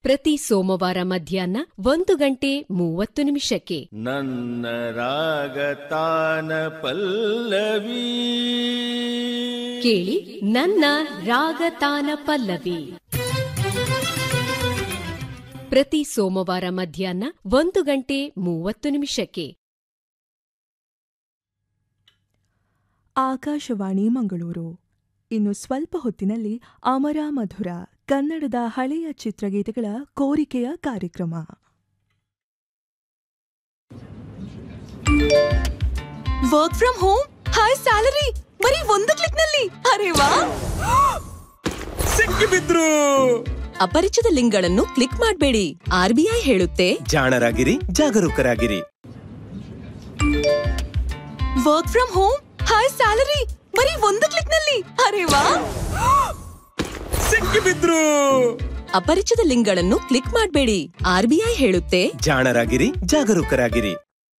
ಪ್ರತಿ ಸೋಮವಾರ ಮಧ್ಯಾಹ್ನ ಒಂದು ಗಂಟೆ ಮೂವತ್ತು ನಿಮಿಷಕ್ಕೆ ನನ್ನ ರಾಗತಾನ ಪಲ್ಲವಿ ಕೇಳಿ ನನ್ನ ರಾಗತಾನ ಪಲ್ಲವಿ ಪ್ರತಿ ಸೋಮವಾರ ಮಧ್ಯಾಹ್ನ ಒಂದು ಗಂಟೆ ಮೂವತ್ತು ನಿಮಿಷಕ್ಕೆ ಆಕಾಶವಾಣಿ ಮಂಗಳೂರು ಇನ್ನು ಸ್ವಲ್ಪ ಹೊತ್ತಿನಲ್ಲಿ ಅಮರ ಮಧುರ ಕನ್ನಡದ ಹಳೆಯ ಚಿತ್ರಗೀತೆಗಳ ಕೋರಿಕೆಯ ಕಾರ್ಯಕ್ರಮ work from home high salary ಬರೀ ಒಂದು ಕ್ಲಿಕ್ ನಲ್ಲಿ ಅರೆ ವಾ ಸಿಕ್ಕಿಬಿದ್ರು ಅಪರಿಚಿತ ಲಿಂಕ್ಗಳನ್ನು ಕ್ಲಿಕ್ ಮಾಡಬೇಡಿ ಆರ್ಬಿಐ ಹೇಳುತ್ತೆ ಜಾಣರಾಗಿರಿ ಜಾಗರೂಕರಾಗಿರಿ work from home high salary ಬರೀ ಒಂದು ಕ್ಲಿಕ್ ನಲ್ಲಿ ಅರೆ ವಾ ಸಿಕ್ಕಿಬಿದ್ರು ಅಪರಿಚಿತ ಲಿಂಕ್ಗಳನ್ನು ಕ್ಲಿಕ್ ಮಾಡಬೇಡಿ ಆರ್ಬಿಐ ಹೇಳುತ್ತೆ ಜಾಣರಾಗಿರಿ ಜಾಗರೂಕರಾಗಿರಿ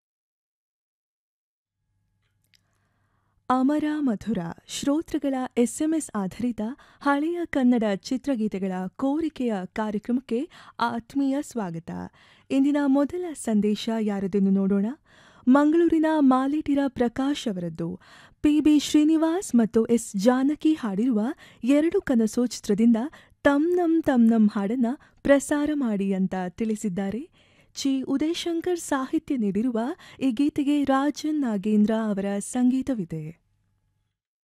ಅಮರ ಮಧುರ ಶ್ರೋತೃಗಳ ಎಸ್ಎಂಎಸ್ ಆಧಾರಿತ ಹಳೆಯ ಕನ್ನಡ ಚಿತ್ರಗೀತೆಗಳ ಕೋರಿಕೆಯ ಕಾರ್ಯಕ್ರಮಕ್ಕೆ ಆತ್ಮೀಯ ಸ್ವಾಗತ ಇಂದಿನ ಮೊದಲ ಸಂದೇಶ ಯಾರದೆಂದು ನೋಡೋಣ ಮಂಗಳೂರಿನ ಮಾಲೇಟಿರ ಪ್ರಕಾಶ್ ಅವರದ್ದು ಪಿಬಿ ಶ್ರೀನಿವಾಸ್ ಮತ್ತು ಎಸ್ ಜಾನಕಿ ಹಾಡಿರುವ ಎರಡು ಕನಸು ಚಿತ್ರದಿಂದ ತಮ್ ನಮ್ ತಮ್ ನಮ್ ಹಾಡನ್ನ ಪ್ರಸಾರ ಮಾಡಿ ಅಂತ ತಿಳಿಸಿದ್ದಾರೆ ಚಿ ಉದಯಶಂಕರ್ ಸಾಹಿತ್ಯ ನೀಡಿರುವ ಈ ಗೀತೆಗೆ ರಾಜನ್ ನಾಗೇಂದ್ರ ಅವರ ಸಂಗೀತವಿದೆ